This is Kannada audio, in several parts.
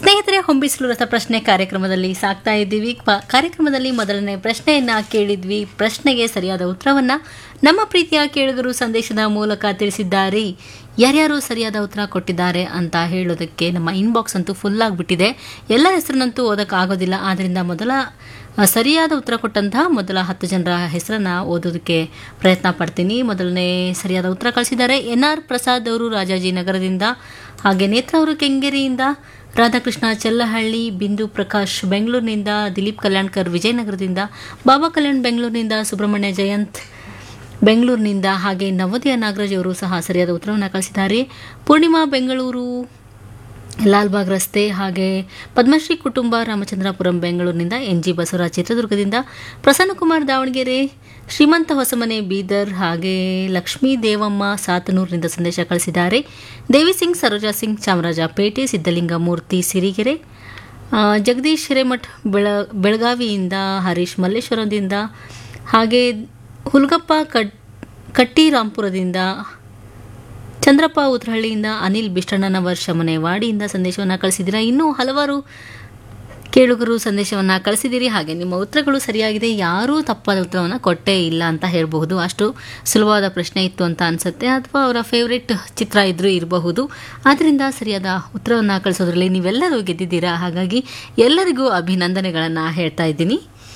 ಸ್ನೇಹಿತರೆ ಹೊಂಬಿಸಲು ರಸಪ್ರಶ್ನೆ ಕಾರ್ಯಕ್ರಮದಲ್ಲಿ ಸಾಕ್ತಾ ಇದ್ದೀವಿ ಪ- ಕಾರ್ಯಕ್ರಮದಲ್ಲಿ ಮೊದಲನೇ ಪ್ರಶ್ನೆಯನ್ನ ಕೇಳಿದ್ವಿ ಪ್ರಶ್ನೆಗೆ ಸರಿಯಾದ ಉತ್ತರವನ್ನ ನಮ್ಮ ಪ್ರೀತಿಯ ಕೇಳುಗರು ಸಂದೇಶದ ಮೂಲಕ ತಿಳಿಸಿದ್ದಾರೆ ಯಾರ್ಯಾರು ಸರಿಯಾದ ಉತ್ತರ ಕೊಟ್ಟಿದ್ದಾರೆ ಅಂತ ಹೇಳೋದಕ್ಕೆ ನಮ್ಮ ಇನ್ಬಾಕ್ಸ್ ಅಂತೂ ಫುಲ್ ಆಗಿಬಿಟ್ಟಿದೆ ಎಲ್ಲ ಹೆಸರನ್ನಂತೂ ಓದೋಕ್ಕಾಗೋದಿಲ್ಲ ಆದ್ದರಿಂದ ಮೊದಲ ಆ, ಸರಿಯಾದ ಉತ್ತರ ಕೊಟ್ಟಂತಹ ಮೊದಲ ಹತ್ತು ಜನರ ಹೆಸರನ್ನ ಓದೋದಕ್ಕೆ ಪ್ರಯತ್ನ ಪಡ್ತೀನಿ ಮೊದಲನೇ ಸರಿಯಾದ ಉತ್ತರ ಕಳಿಸಿದ್ದಾರೆ ಎನ್ ಆರ್ ಪ್ರಸಾದ್ ಅವರು ರಾಜಾಜಿನಗರದಿಂದ ಹಾಗೆ ನೇತ್ರ ಅವರು ಕೆಂಗೇರಿಯಿಂದ ರಾಧಾಕೃಷ್ಣ ಚೆಲ್ಲಹಳ್ಳಿ ಬಿಂದು ಪ್ರಕಾಶ್ ಬೆಂಗಳೂರಿನಿಂದ ದಿಲೀಪ್ ಕಲ್ಯಾಣ್ಕರ್ ವಿಜಯನಗರದಿಂದ ಬಾಬಾ ಕಲ್ಯಾಣ್ ಬೆಂಗಳೂರಿನಿಂದ ಸುಬ್ರಹ್ಮಣ್ಯ ಜಯಂತ್ ಬೆಂಗಳೂರಿನಿಂದ ಹಾಗೆ ನವೋದಯ ನಾಗರಾಜ್ ಅವರು ಸಹ ಸರಿಯಾದ ಉತ್ತರವನ್ನು ಕಳಿಸಿದ್ದಾರೆ ಪೂರ್ಣಿಮಾ ಬೆಂಗಳೂರು ಲಾಲ್ಬಾಗ್ ರಸ್ತೆ ಹಾಗೆ ಪದ್ಮಶ್ರೀ ಕುಟುಂಬ ರಾಮಚಂದ್ರಾಪುರಂ ಬೆಂಗಳೂರಿನಿಂದ ಎನ್ ಜಿ ಬಸವರಾಜ್ ಚಿತ್ರದುರ್ಗದಿಂದ ಪ್ರಸನ್ನಕುಮಾರ್ ದಾವಣಗೆರೆ ಶ್ರೀಮಂತ ಹೊಸಮನೆ ಬೀದರ್ ಹಾಗೆ ಲಕ್ಷ್ಮೀ ದೇವಮ್ಮ ಸಾತನೂರಿನಿಂದ ಸಂದೇಶ ಕಳಿಸಿದ್ದಾರೆ ದೇವಿ ಸಿಂಗ್ ಸರೋಜಾ ಸಿಂಗ್ ಚಾಮರಾಜಪೇಟೆ ಸಿದ್ದಲಿಂಗ ಮೂರ್ತಿ ಸಿರಿಗೆರೆ ಆ, ಜಗದೀಶ್ ಹಿರೇಮಠ್ ಬೆಳ ಬೆಳಗಾವಿಯಿಂದ ಹರೀಶ್ ಮಲ್ಲೇಶ್ವರದಿಂದ ಹಾಗೆ ಹುಲ್ಗಪ್ಪ ಕಡ್ ಕಟ್ಟಿರಾಂಪುರದಿಂದ ಚಂದ್ರಪ್ಪ ಉತ್ರಹಳ್ಳಿಯಿಂದ ಅನಿಲ್ ಬಿಷ್ಟಣ್ಣನವರ್ ಶಮನೆ ವಾಡಿಯಿಂದ ಸಂದೇಶವನ್ನು ಕಳಿಸಿದ್ದೀರಾ ಇನ್ನೂ ಹಲವಾರು ಕೇಳುಗರು ಸಂದೇಶವನ್ನು ಕಳಿಸಿದ್ದೀರಿ ಹಾಗೆ ನಿಮ್ಮ ಉತ್ತರಗಳು ಸರಿಯಾಗಿದೆ ಯಾರೂ ತಪ್ಪಾದ ಉತ್ತರವನ್ನು ಕೊಟ್ಟೇ ಇಲ್ಲ ಅಂತ ಹೇಳಬಹುದು ಅಷ್ಟು ಸುಲಭವಾದ ಪ್ರಶ್ನೆ ಇತ್ತು ಅಂತ ಅನಿಸುತ್ತೆ ಅಥವಾ ಅವರ ಫೇವ್ರೆಟ್ ಚಿತ್ರ ಇದ್ರೂ ಇರಬಹುದು ಆದ್ದರಿಂದ ಸರಿಯಾದ ಉತ್ತರವನ್ನು ಕಳಿಸೋದ್ರಲ್ಲಿ ನೀವೆಲ್ಲರೂ ಗೆದ್ದಿದ್ದೀರಾ ಹಾಗಾಗಿ ಎಲ್ಲರಿಗೂ ಅಭಿನಂದನೆಗಳನ್ನು ಹೇಳ್ತಾ ಇದ್ದೀನಿ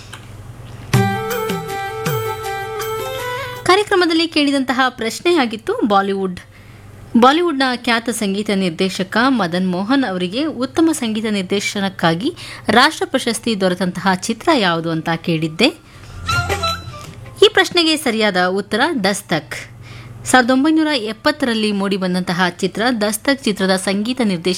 ಕಾರ್ಯಕ್ರಮದಲ್ಲಿ ಕೇಳಿದಂತಹ ಪ್ರಶ್ನೆಯಾಗಿತ್ತು ಬಾಲಿವುಡ್ ಬಾಲಿವುಡ್ನ ಖ್ಯಾತ ಸಂಗೀತ ನಿರ್ದೇಶಕ ಮದನ್ ಮೋಹನ್ ಅವರಿಗೆ ಉತ್ತಮ ಸಂಗೀತ ನಿರ್ದೇಶನಕ್ಕಾಗಿ ರಾಷ್ಟ್ರ ಪ್ರಶಸ್ತಿ ದೊರೆತಂತಹ ಚಿತ್ರ ಯಾವುದು ಅಂತ ಕೇಳಿದ್ದೆ ಈ ಪ್ರಶ್ನೆಗೆ ಸರಿಯಾದ ಉತ್ತರ ದಸ್ತಕ್ ಸಾವಿರದ ಒಂಬೈನೂರ ಎಪ್ಪತ್ತರಲ್ಲಿ ಮೂಡಿಬಂದಂತಹ ಚಿತ್ರ ದಸ್ತಕ್ ಚಿತ್ರದ ಸಂಗೀತ ನಿರ್ದೇಶನ